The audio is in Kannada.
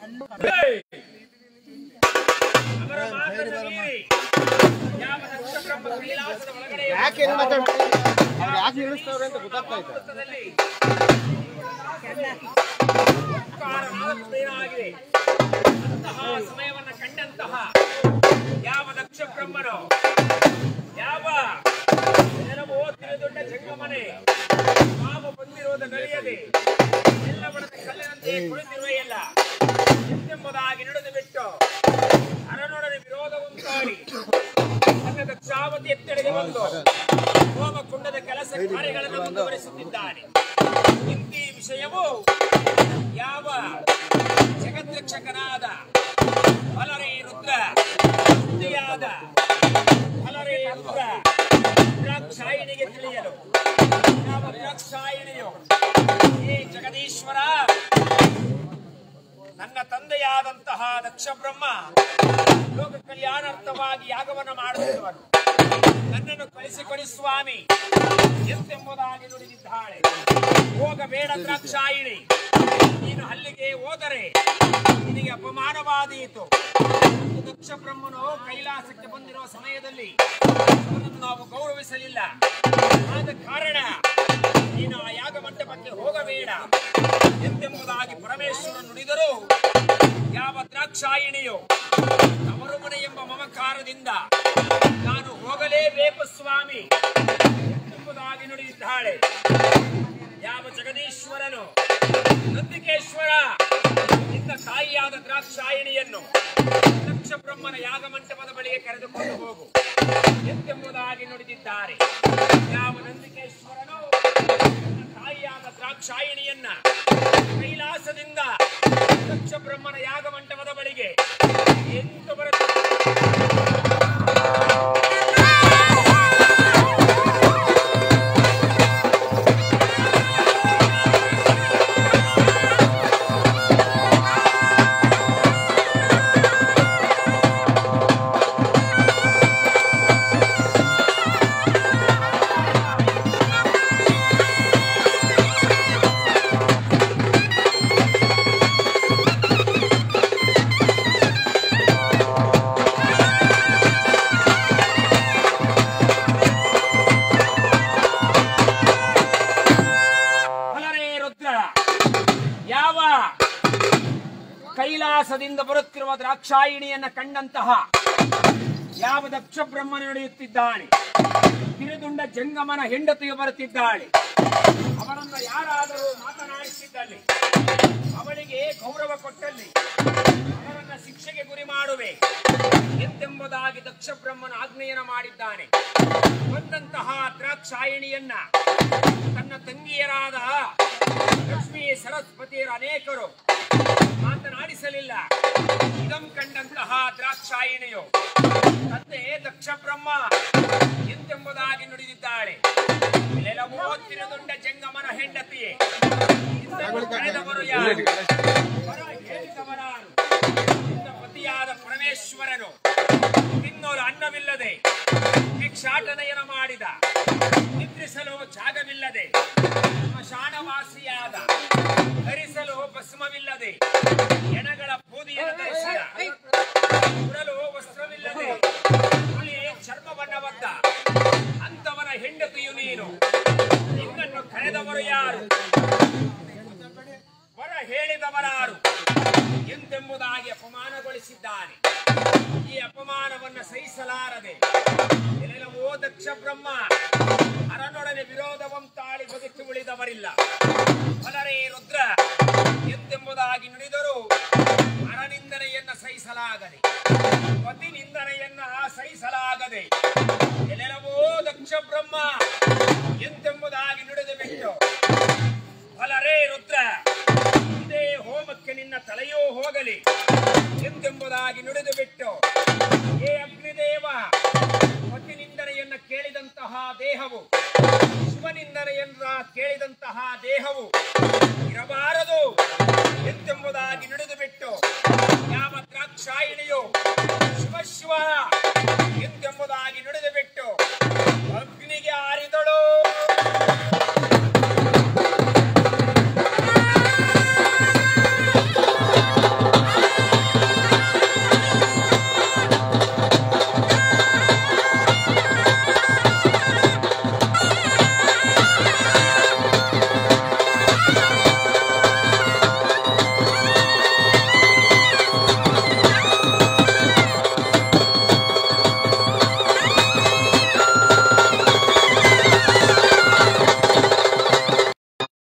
ಅವರ ಮಾತನ್ನು ಮೀರಿ ಯಾವ ದಕ್ಷ ಬ್ರಹ್ಮ ಕೈಲಾಸದ ಒಳಗಡೆ ಯಾಕೆ ಏನು ಮಾತಾಡ್ತಾರೆ ಅವ್ರು ಯಾಕೆ ನಿಲ್ಲಿಸ್ತವ್ರೆ ಅಂತ ಗೊತ್ತಾಗ್ತಾ ಇದೆ ಮುಹೂರ್ತದಲ್ಲಿ ಓಂಕಾರ ನಾದಮಯವಾಗಿದೆ. ಅಂತಹ ಸಮಯವನ್ನ ಕಂಡಂತಹ ಯಾವ ದಕ್ಷ ಬ್ರಹ್ಮನು ಯಾವ ನೆಲವೋ ತಿರುದೊಡ್ಡ ಜಂಗಮನೆ ಪಾಪ ಬಂದಿರುವುದು ನಲಿಯದೆ ಎಲ್ಲ ಬಡದ ಕಲ್ಲಿನಂತೆ ಕುಳಿತಿರುವ ಎಲ್ಲ ಎಂಬುದಾಗಿ ನಡೆದು ಬಿಟ್ಟು ಅರನೊಡನೆ ವಿರೋಧ ಉಂಟಾಡಿ ತನ್ನ ದಕ್ಷಾವತಿ ಎತ್ತಡೆಗೆ ಬಂದು ಹೋಮ ಕುಂಡದ ಕೆಲಸ ಕಾರ್ಯಗಳನ್ನು ಮುಂದುವರಿಸುತ್ತಿದ್ದಾನೆ ಇಂತಿ ವಿಷಯವು ಯಾವ ಜಗದ್ರಕ್ಷಕನಾದ ಫಲರೇ ರುದ್ರ ಬುದ್ಧಿಯಾದ ಫಲರೇ ರುದ್ರ ರುದ್ರಾಕ್ಷಾಯಿಣಿಗೆ ತಿಳಿಯಲು ಯಾವ ರುದ್ರಾಕ್ಷಾಯಿಣಿಯು ಹೇ ಜಗದೀಶ್ವರ ನನ್ನ ತಂದೆಯಾದಂತಹ ದಕ್ಷ ಬ್ರಹ್ಮ ಲೋಕ ಕಲ್ಯಾಣಾರ್ಥವಾಗಿ ಯಾಗವನ್ನು ಮಾಡುತ್ತಿರುವನು ನನ್ನನ್ನು ಕಳಿಸಿಕೊಡಿ ಸ್ವಾಮಿ ಎಂತೆಂಬುದಾಗಿ ನುಡಿದಿದ್ದಾಳೆ ಹೋಗಬೇಡ ದ್ರಾಕ್ಷಾಯಿಣಿ ನೀನು ಅಲ್ಲಿಗೆ ಹೋದರೆ ನಿನಗೆ ಅಪಮಾನವಾದೀತು ಈ ದಕ್ಷ ಬ್ರಹ್ಮನು ಕೈಲಾಸಕ್ಕೆ ಬಂದಿರುವ ಸಮಯದಲ್ಲಿ ಅವನನ್ನು ನಾವು ಗೌರವಿಸಲಿಲ್ಲ ಆದ ಕಾರಣ ನೀನು ಆ ಯಾಗ ಮಂಟಪಕ್ಕೆ ಹೋಗಬೇಡ ಎಂತೆಂಬುದಾಗಿ ಪರಮೇಶ್ವರ ನುಡಿದರು ಯಾವ ದ್ರಾಕ್ಷಾಯಿಣಿಯು ತವರು ಮನೆ ಎಂಬ ಮಮಕಾರದಿಂದ ನಾನು ಹೋಗಲೇಬೇಕು ಸ್ವಾಮಿ ಎಂಬುದಾಗಿ ನುಡಿದಿದ್ದಾಳೆ ಯಾವ ಜಗದೀಶ್ವರನು ನಂದಿಕೇಶ್ವರ ನಿನ್ನ ತಾಯಿಯಾದ ದ್ರಾಕ್ಷಾಯಿಣಿಯನ್ನು ದಕ್ಷ ಬ್ರಹ್ಮನ ಯಾಗ ಮಂಟಪದ ಬಳಿಗೆ ಕರೆದುಕೊಂಡು ಹೋಗು ಎಂತೆಂಬುದಾಗಿ ನುಡಿದಿದ್ದಾರೆ ಯಾವ ನಂದಿಕೇಶ್ವರನು ತನ್ನ ತಾಯಿಯಾದ ದ್ರಾಕ್ಷಾಯಿಣಿಯನ್ನ ಕೈಲಾಸದಿಂದ ದಕ್ಷ ಬ್ರಹ್ಮನ ಯಾಗ ಮಂಟಪದ ಬಳಿಗೆ ಎಂದು ಬರುತ್ತ ಫಲರೇ ರುದ್ರ ಯಾವ ಕೈಲಾಸದಿಂದ ಬರುತ್ತಿರುವ ದ್ರಾಕ್ಷಾಯಿಣಿಯನ್ನ ಕಂಡಂತಹ ಯಾವ ದಕ್ಷ ಬ್ರಹ್ಮ ನಡೆಯುತ್ತಿದ್ದಾನೆ ತಿರುದುಂಡ ಜಂಗಮನ ಹೆಂಡತಿಯು ಬರುತ್ತಿದ್ದಾಳೆ ಅವರನ್ನ ಯಾರಾದರೂ ಮಾತನಾಡಿಸಿದ್ದಲ್ಲಿ ಅವಳಿಗೆ ಗೌರವ ಕೊಟ್ಟಲ್ಲಿ ಅವರನ್ನ ಶಿಕ್ಷೆಗೆ ಗುರಿ ಮಾಡುವೆ ಎಂತೆಂಬುದಾಗಿ ದಕ್ಷ ಬ್ರಹ್ಮನ ಆಜ್ಞೆಯನ್ನ ಮಾಡಿದ್ದಾನೆ ಬಂದಂತಹ ದ್ರಾಕ್ಷಾಯಿಣಿಯನ್ನ ತನ್ನ ತಂಗಿಯರಾದ ಲಕ್ಷ್ಮೀ ಸರಸ್ವತಿಯರ ಅನೇಕರು ಮಾತನಾಡಿಸಲಿಲ್ಲ ಇದಂ ಕಂಡಂತಹ ದ್ರಾಕ್ಷಾಯಿಣಿಯು ತಂದೆ ದಕ್ಷ ಬ್ರಹ್ಮ ಎಂತೆಂಬುದಾಗಿ ನುಡಿದಿದ್ದಾಳೆ ಎಲ್ಲವೋ ತಿರುದುಂಡ ಜಂಗಮನ ಹೆಂಡತಿಯೇ ಇದನ್ನು ಕರೆದವರು ಯಾರು ಹೊರ ಹೇಳಿದವರಾರು ನಿನ್ನ ಪತಿಯಾದ ಪರಮೇಶ್ವರನು ತಿನ್ನೋರು ಅನ್ನವಿಲ್ಲದೆ ಭಿಕ್ಷಾಟನೆಯನ ಮಾಡಿದ ನಿದ್ರಿಸಲು ಜಾಗವಿಲ್ಲದೆ ಶಾಣವಾಸಿಯಾದ ಧರಿಸಲು ಭಸ್ಮವಿಲ್ಲದೆ ಎಣಗಳ ಬೂದಿಯನ್ನು ಧರಿಸಿದ ಉಡಲು ವಸ್ತ್ರವಿಲ್ಲದೆ ಹುಲಿ ಚರ್ಮವನ್ನ ಒದ್ದ ಅಂತವನ ಹೆಂಡತಿಯು ನೀನು ನಿನ್ನನ್ನು ಕರೆದವರು ಯಾರು ವರ ಹೇಳಿದವರಾರು ಎಂದೆಂಬುದಾಗಿ ಅಪಮಾನಗೊಳಿಸಿದ್ದಾನೆ ಈ ಅಪಮಾನವನ್ನ ಸಹಿಸಲಾರದೆ ಎಲ್ಲೆಲ್ಲವೋ ದಕ್ಷ ಬ್ರಹ್ಮ ಅರನೊಡನೆ ವಿರೋಧವಂ ತಾಳಿ ಬದುಕಿ ಉಳಿದವರಿಲ್ಲ ಫಲರೇ ರುದ್ರ ಎಂದೆಂಬುದಾಗಿ ನುಡಿದರು ಅರನಿಂದನೆಯನ್ನ ಸಹಿಸಲಾಗದೆ ಪತಿ ನಿಂದನೆಯನ್ನ ಸಹಿಸಲಾಗದೆ ಎಲ್ಲೆಲ್ಲವೋ ದಕ್ಷ ಬ್ರಹ್ಮ ಎಂತೆಂಬುದಾಗಿ ನುಡಿದು ಬಿಟ್ಟು ಫಲರೇ ರುದ್ರ ಇದೇ ಹೋಮಕ್ಕೆ ನಿನ್ನ ತಲೆಯೂ ಹೋಗಲಿ ಎಂದೆಂಬುದಾಗಿ ನುಡಿದು ಬಿಟ್ಟು ಏ ಅಗ್ನಿದೇವ ಪತಿ ನಿಂದನೆಯನ್ನ ಕೇಳಿದಂತಹ ದೇಹವು ಶಿವನಿಂದನೆಯನ್ನ ಕೇಳಿದಂತಹ ದೇಹವು ಇರಬಾರದು ಎಂತೆಂಬುದಾಗಿ ನುಡಿದು ಬಿಟ್ಟು ಯಾವ ದ್ರಾಕ್ಷಾಯಿಣಿಯು ಶಿವ ಶಿವ ಎಂತೆಂಬುದಾಗಿ ನುಡಿದು ಬಿಟ್ಟು ಅಗ್ನಿಗೆ ಆರಿದಳು